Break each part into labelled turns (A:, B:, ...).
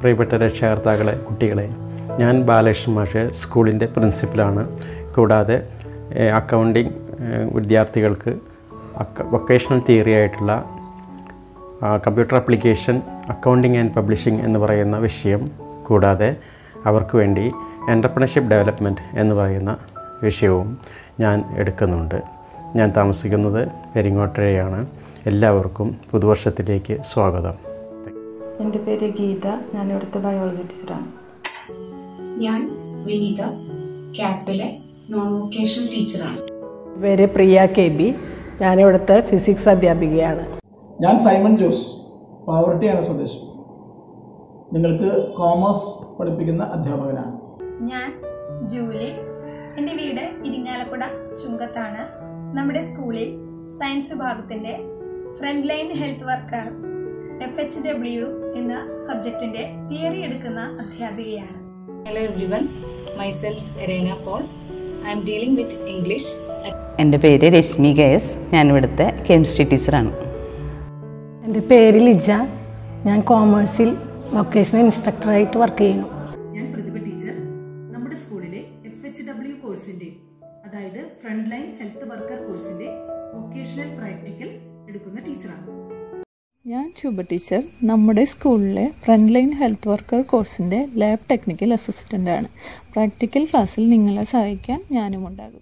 A: പ്രിയപ്പെട്ട രക്ഷകർത്താക്കളെ കുട്ടികളെ ഞാൻ ബാലകൃഷ്ണൻ മാഷ് സ്കൂളിൻ്റെ പ്രിൻസിപ്പലാണ് കൂടാതെ അക്കൗണ്ടിങ് വിദ്യാർത്ഥികൾക്ക് വൊക്കേഷണൽ തിയറി ആയിട്ടുള്ള computer application accounting and publishing എന്ന് പറയുന്ന വിഷയം കൂടാതെ അവർക്ക് വേണ്ടി എൻ്റർപ്രണർഷിപ്പ് ഡെവലപ്മെൻറ്റ് എന്ന് പറയുന്ന വിഷയവും ഞാൻ എടുക്കുന്നുണ്ട് ഞാൻ താമസിക്കുന്നത് പെരിങ്ങോട്ടരയാണ് എല്ലാവർക്കും പുതുവർഷത്തിലേക്ക് സ്വാഗതം
B: എൻ്റെ പേര് ഗീത ഞാൻ ഇവിടുത്തെ ബയോളജി ടീച്ചറാണ്
C: ഞാൻ വിനീത ക്യാപിലെ നോൺ വൊക്കേഷണൽ ടീച്ചറാണ്
D: പേര് പ്രിയ കെ ബി ഞാനിവിടുത്തെ ഫിസിക്സ് അധ്യാപികയാണ്
E: ഞാൻ സൈമൺ ജോസ് പാവർട്ടിയാണ് സ്വദേശം നിങ്ങൾക്ക് കോമേഴ്സ് പഠിപ്പിക്കുന്ന അധ്യാപകനാണ്
F: ഞാൻ ജൂലി എൻ്റെ വീട് ഇരിങ്ങാലക്കുട ചുങ്കത്താണ് നമ്മുടെ സ്കൂളിൽ സയൻസ് വിഭാഗത്തിൻ്റെ front line health worker F H W എന്ന സബ്ജക്റ്റിൻ്റെ തിയറി എടുക്കുന്ന അധ്യാപികയാണ്
G: Hello everyone, myself Irena Paul. I am dealing with English.
H: എൻ്റെ പേര് രശ്മി കെ എസ് ഞാൻ ഇവിടുത്തെ കെമിസ്ട്രി ടീച്ചറാണ്
D: എൻ്റെ പേര് ലിജ ഞാൻ കോമേഴ്സിൽ വൊക്കേഷണൽ ഇൻസ്ട്രക്ടറായിട്ട് വർക്ക് ചെയ്യുന്നു
I: ഞാൻ പ്രതിഭ ടീച്ചർ നമ്മുടെ സ്കൂളിലെ എഫ് എച്ച് ഡബ്ല്യു കോഴ്സിന്റെ അതായത് ഫ്രണ്ട് ലൈൻ ഹെൽത്ത് വർക്കർ കോഴ്സിന്റെ വൊക്കേഷണൽ പ്രാക്ടിക്കൽ എടുക്കുന്ന ടീച്ചറാണ്
J: ഞാൻ ശുഭ ടീച്ചർ നമ്മുടെ സ്കൂളിലെ ഫ്രണ്ട് ലൈൻ ഹെൽത്ത് വർക്കർ കോഴ്സിൻ്റെ ലാബ് ടെക്നിക്കൽ അസിസ്റ്റൻ്റ് ആണ് പ്രാക്ടിക്കൽ ക്ലാസ്സിൽ നിങ്ങളെ സഹായിക്കാൻ ഞാനും ഉണ്ടാകും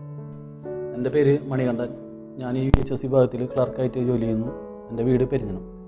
K: എൻ്റെ പേര് മണികണ്ഠൻ ഞാൻ ഈ എച്ച് എസ് സി വിഭാഗത്തിൽ ക്ലർക്കായിട്ട് ജോലി ചെയ്യുന്നു എൻ്റെ വീട് പെരിഞ്ഞണം